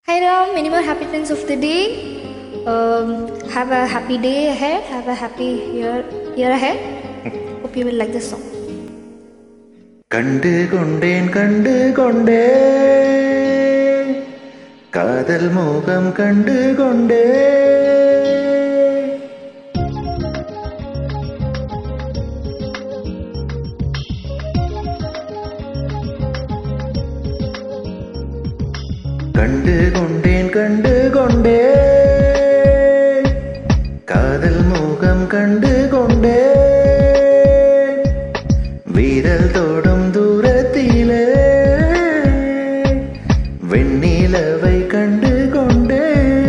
Hi Ram, many more happy things of the day. Um, have a happy day ahead. Have a happy year year ahead. Hope you will like this song. கண்டு கொண்டேன் கண்டு கொண்டே காதல் மோகம் கண்டு கொண்டே கண்டு கொண்டேன் கண்டு கொண்டே காதல் மோகம் கண்டு கொண்டே வீரல் தோடும் தூரத்திலே வெண்ணிலவை கண்டு கொண்டே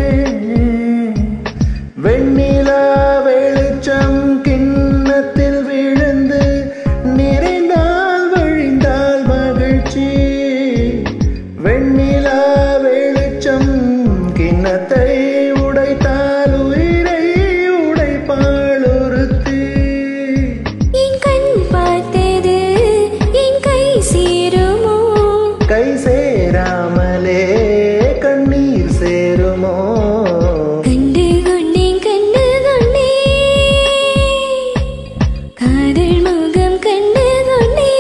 வெண்ணிலா வெளிச்சம் கிண்ணத்தில் விழுந்து நிறைந்தால் வழிந்தால் மகிழ்ச்சி வெண்ணிலா வெளிச்சம் கிண்ணத்தை உடைத்தால் உயிரை உடைப்பாள் ஒருத்தி என் கண் பார்த்தது என் கை சேருமோ கை சேராமலே கண்ணீர் சேருமோ கண்டு கொண்டேன் கண்டு கொண்டே காதல் முகம் கண்டு கொண்டே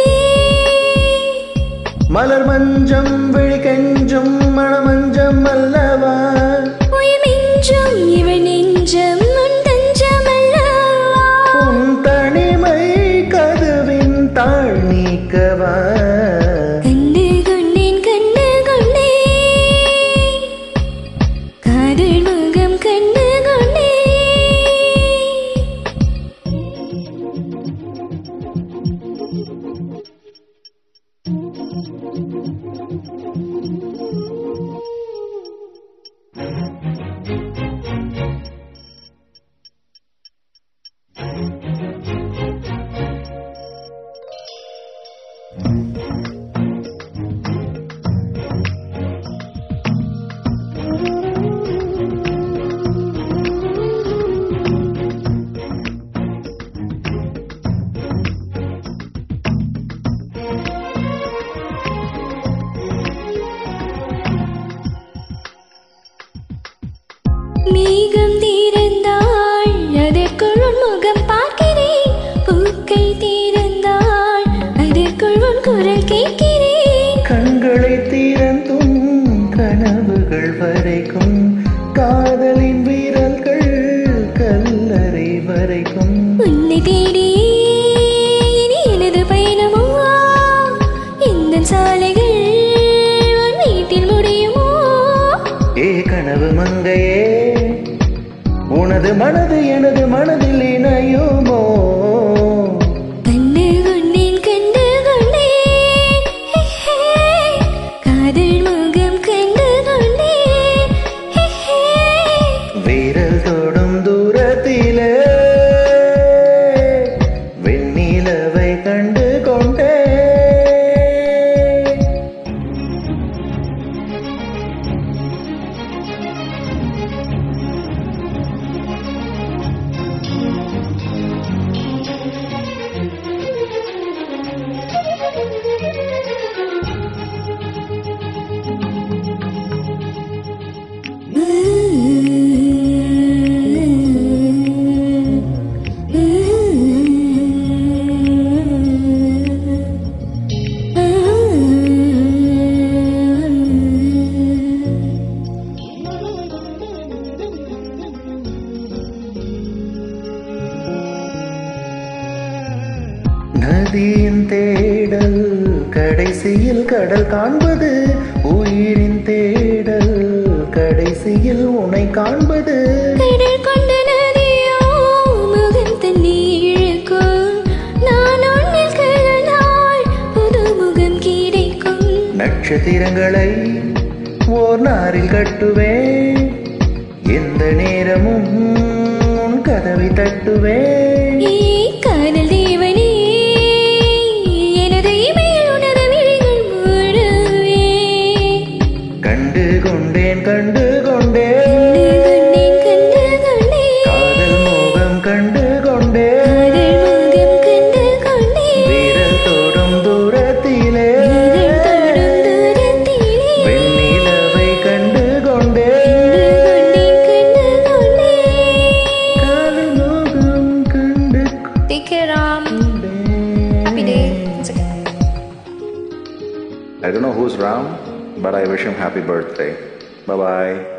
மலர் மஞ்சம் விழி கெஞ்சும் மணமஞ்சம் அல்லவா உயிர் மிஞ்சும் இவன் நெஞ்சம் உன் தஞ்சம் அல்லவா உன் தனிமை கதவின் தாழ் நீக்கவா கண்டு கொண்டேன் கண்டு கொண்டே காதல் முகம் கண்டு கொண்டே மேகம் தீர்ந்தாள் அதற்குள் உன் முகம் பார்க்கிறேன் பூக்கள் தீர்ந்தாள் அதற்குள் உன் குரல் கேட்கிறேன் கண்களை தீரந்தும் கனவுகள் வரைக்கும் காதலின் வீரல்கள் கல்லறை வரைக்கும் உன்னை தேடி இனி எனது பயணமோ இந்த சாலைகள் உன் வீட்டில் முடியுமோ ஏ கனவு மங்கையே உனது மனது எனது மனதில் இணையுமோ கண்டு கொண்டேன் கண்டு கொண்டேன் ஹே, ஹே. காதல் முகம் கண்டு கொண்டேன் ஹே, ஹே. வீரல் தொடும் தூரத்திலே வெண்ணிலவை கண்டு கொண்டே நதியின் தேடல் கடைசியில் கடல் காண்பது உயிரின் தேடல் கடைசியில் உனை காண்பது கடல் கொண்ட நதியோ முகம் தண்ணீர் இழுக்கும் நான் உன்னில் கலந்தால் புது முகம் கிடைக்கும் நட்சத்திரங்களை ஓர் நாரில் கட்டுவேன் எந்த நேரமும் உன் கதவை தட்டுவேன் ஏ காதல் தேவனே எனது இமையில் உனது விழிகள் மூடுவே கண்டு கொண்டேன் கண்டு கொண்டேன் கண்டு கொண்டேன் கண்டு கொண்டேன் காதல் மோகம் கண்டு கொண்டேன் காதல் முகம் கண்டு கொண்டேன் வீரல் தொடும் தூரத்திலே இதழ் தொடும் தூரத்திலே வெண்ணிலவை கண்டு கொண்டேன் I don't know who's Ram, but I wish him happy birthday. Bye bye.